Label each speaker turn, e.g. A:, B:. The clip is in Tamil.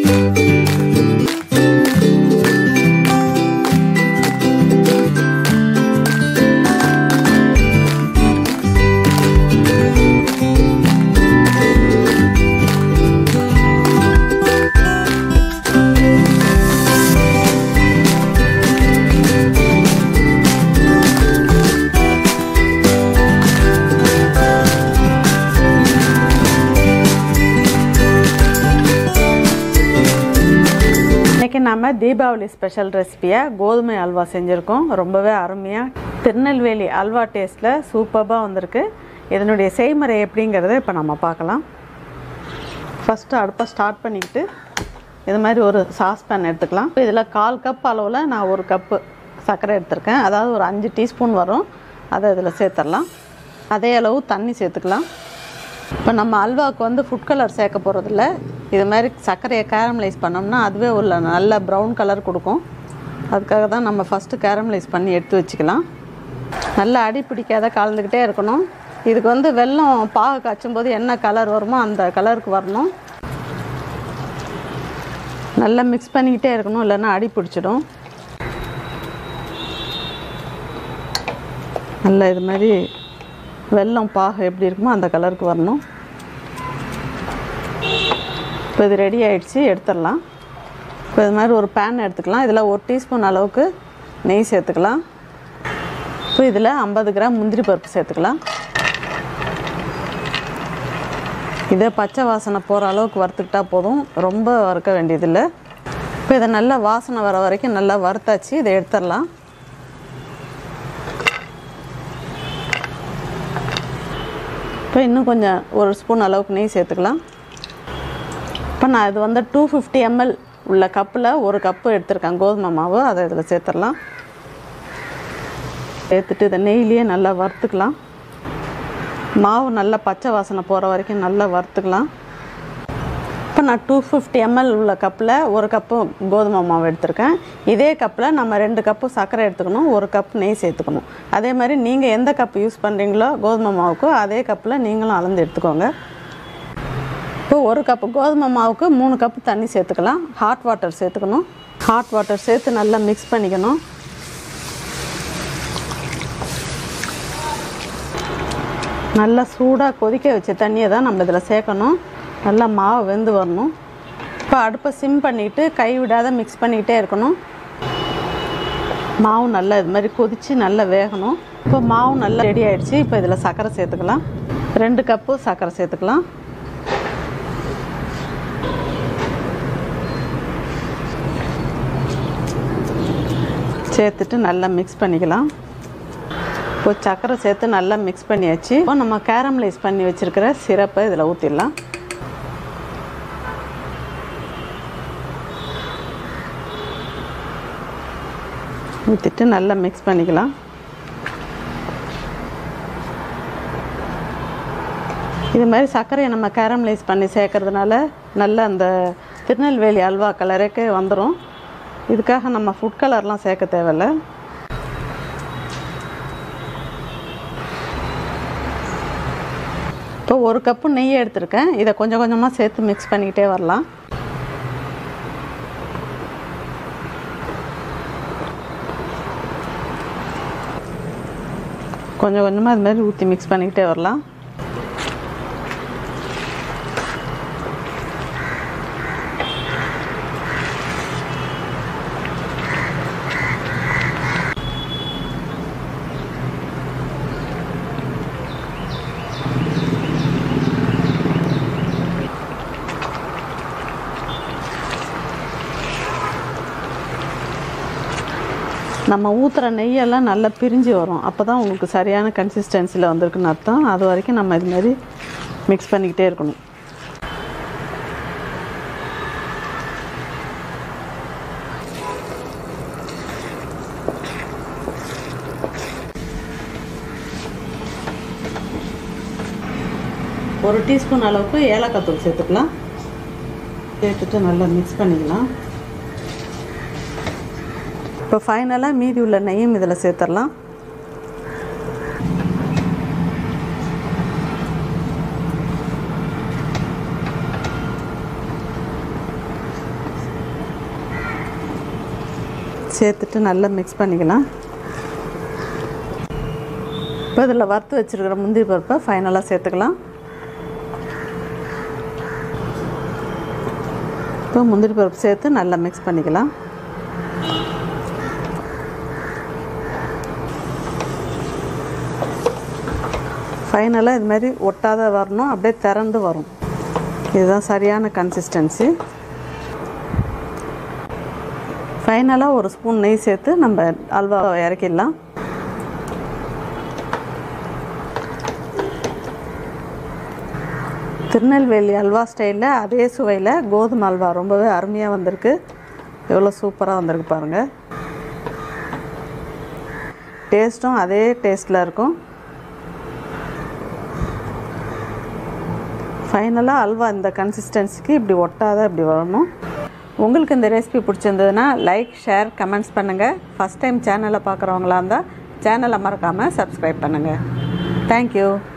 A: இன்றைக்கி நம்ம தீபாவளி ஸ்பெஷல் ரெசிபியாக கோதுமை அல்வா செஞ்சுருக்கோம் ரொம்பவே அருமையாக திருநெல்வேலி அல்வா டேஸ்ட்டில் சூப்பராக வந்திருக்கு இதனுடைய செய்முறை எப்படிங்கிறத இப்போ நம்ம பார்க்கலாம் ஃபஸ்ட்டு அடுப்பை ஸ்டார்ட் பண்ணிக்கிட்டு இது மாதிரி ஒரு சாஸ்பேன் எடுத்துக்கலாம் இதில் கால் கப் அளவில் நான் ஒரு கப்பு சர்க்கரை எடுத்திருக்கேன் அதாவது ஒரு அஞ்சு டீஸ்பூன் வரும் அதை இதில் சேர்த்துடலாம் அதே அளவு தண்ணி சேர்த்துக்கலாம் இப்போ நம்ம அல்வாவுக்கு வந்து ஃபுட் கலர் சேர்க்க போகிறதில்ல இது மாதிரி சர்க்கரையை கேரமலைஸ் பண்ணோம்னா அதுவே ஒரு நல்ல ப்ரௌன் கலர் கொடுக்கும் அதுக்காக தான் நம்ம ஃபஸ்ட்டு கேரமலைஸ் பண்ணி எடுத்து வச்சுக்கலாம் நல்லா அடி பிடிக்காத கலந்துக்கிட்டே இருக்கணும் இதுக்கு வந்து வெல்லம் பாகு காய்ச்சும் போது என்ன கலர் வருமோ அந்த கலருக்கு வரணும் நல்லா மிக்ஸ் பண்ணிக்கிட்டே இருக்கணும் இல்லைன்னா அடி பிடிச்சிடும் நல்லா இது மாதிரி வெல்லம் பாகு எப்படி இருக்குமோ அந்த கலருக்கு வரணும் இப்போ இது ரெடி ஆயிடுச்சு எடுத்துடலாம் இப்போ இது மாதிரி ஒரு பேன் எடுத்துக்கலாம் இதில் ஒரு டீஸ்பூன் அளவுக்கு நெய் சேர்த்துக்கலாம் இப்போ இதில் ஐம்பது கிராம் முந்திரி பருப்பு சேர்த்துக்கலாம் இதை பச்சை வாசனை போகிற அளவுக்கு வறுத்துக்கிட்டா போதும் ரொம்ப வறுக்க வேண்டியதில்லை இப்போ இதை நல்லா வாசனை வர வரைக்கும் நல்லா வறுத்தாச்சு இதை எடுத்துடலாம் இப்போ இன்னும் கொஞ்சம் ஒரு ஸ்பூன் அளவுக்கு நெய் சேர்த்துக்கலாம் இப்போ நான் இது வந்து டூ ஃபிஃப்டி எம்எல் உள்ள கப்பில் ஒரு கப்பு எடுத்திருக்கேன் கோதுமை மாவு அதை இதில் சேர்த்துடலாம் சேர்த்துட்டு இதை நெய்லேயே நல்லா வறுத்துக்கலாம் மாவு நல்லா பச்சை வாசனை போகிற வரைக்கும் நல்லா வறுத்துக்கலாம் இப்போ நான் டூ ஃபிஃப்டி எம்எல் உள்ள கப்பில் ஒரு கப்பு கோதுமை மாவு எடுத்திருக்கேன் இதே கப்பில் நம்ம ரெண்டு கப்பு சர்க்கரை எடுத்துக்கணும் ஒரு கப் நெய் சேர்த்துக்கணும் அதே மாதிரி நீங்கள் எந்த கப் யூஸ் பண்ணுறீங்களோ கோதுமை மாவுக்கோ அதே கப்பில் நீங்களும் அளந்து எடுத்துக்கோங்க இப்போ ஒரு கப்பு கோதுமை மாவுக்கு மூணு கப்பு தண்ணி சேர்த்துக்கலாம் ஹாட் வாட்டர் சேர்த்துக்கணும் ஹாட் வாட்டர் சேர்த்து நல்லா மிக்ஸ் பண்ணிக்கணும் நல்லா சூடாக கொதிக்க வச்ச தண்ணியை தான் நம்ம இதில் சேர்க்கணும் நல்லா மாவு வெந்து வரணும் இப்போ அடுப்பை சிம் பண்ணிவிட்டு கை விடாத மிக்ஸ் பண்ணிக்கிட்டே இருக்கணும் மாவு நல்லா இது மாதிரி கொதித்து நல்லா வேகணும் இப்போ மாவு நல்லா ரெடி ஆயிடுச்சு இப்போ இதில் சர்க்கரை சேர்த்துக்கலாம் ரெண்டு கப்பு சர்க்கரை சேர்த்துக்கலாம் சேர்த்துட்டு நல்லா மிக்ஸ் பண்ணிக்கலாம் இப்போ சர்க்கரை சேர்த்து நல்லா மிக்ஸ் பண்ணியாச்சு இப்போ நம்ம கேரமலைஸ் பண்ணி வச்சுருக்கிற சிரப்பை இதில் ஊற்றிடலாம் ஊற்றிட்டு நல்லா மிக்ஸ் பண்ணிக்கலாம் இது மாதிரி சர்க்கரையை நம்ம கேரமலைஸ் பண்ணி சேர்க்கறதுனால நல்ல அந்த திருநெல்வேலி அல்வா கலருக்கே வந்துடும் இதுக்காக நம்ம ஃபுட் கலர்லாம் சேர்க்க தேவையில்ல இப்போ ஒரு கப்பு நெய் எடுத்திருக்கேன் இதை கொஞ்சம் கொஞ்சமாக சேர்த்து மிக்ஸ் பண்ணிக்கிட்டே வரலாம் கொஞ்சம் கொஞ்சமாக இது மாதிரி ஊற்றி மிக்ஸ் பண்ணிக்கிட்டே வரலாம் நம்ம ஊற்றுற நெய்யெல்லாம் நல்லா பிரிஞ்சு வரும் அப்போ தான் உங்களுக்கு சரியான கன்சிஸ்டன்சியில் வந்திருக்குன்னு அர்த்தம் அது வரைக்கும் நம்ம இது மாதிரி மிக்ஸ் பண்ணிக்கிட்டே இருக்கணும் ஒரு டீஸ்பூன் அளவுக்கு ஏலக்காய் தூள் சேர்த்துக்கலாம் சேர்த்துட்டு நல்லா மிக்ஸ் பண்ணிக்கலாம் இப்போ ஃபைனலாக மீதி உள்ள நெய்யும் இதில் சேர்த்துடலாம் சேர்த்துட்டு நல்லா மிக்ஸ் பண்ணிக்கலாம் இப்போ இதில் வறுத்து வச்சுருக்கிற முந்திரி பருப்பை ஃபைனலாக சேர்த்துக்கலாம் இப்போ முந்திரி பருப்பு சேர்த்து நல்லா மிக்ஸ் பண்ணிக்கலாம் ஃபைனலாக இது மாதிரி ஒட்டாத வரணும் அப்படியே திறந்து வரும் இதுதான் சரியான கன்சிஸ்டன்சி ஃபைனலாக ஒரு ஸ்பூன் நெய் சேர்த்து நம்ம அல்வா இறக்கிடலாம் திருநெல்வேலி அல்வா ஸ்டைலில் அதே சுவையில் கோதுமை அல்வா ரொம்பவே அருமையாக வந்திருக்கு எவ்வளோ சூப்பராக வந்திருக்கு பாருங்கள் டேஸ்ட்டும் அதே டேஸ்ட்டில் இருக்கும் ஃபைனலாக அல்வா இந்த கன்சிஸ்டன்சிக்கு இப்படி ஒட்டாத இப்படி வரணும் உங்களுக்கு இந்த ரெசிபி பிடிச்சிருந்ததுன்னா லைக் ஷேர் கமெண்ட்ஸ் பண்ணுங்கள் ஃபஸ்ட் டைம் சேனலை பார்க்குறவங்களா இருந்தால் சேனலை மறக்காமல் சப்ஸ்கிரைப் பண்ணுங்கள் தேங்க்யூ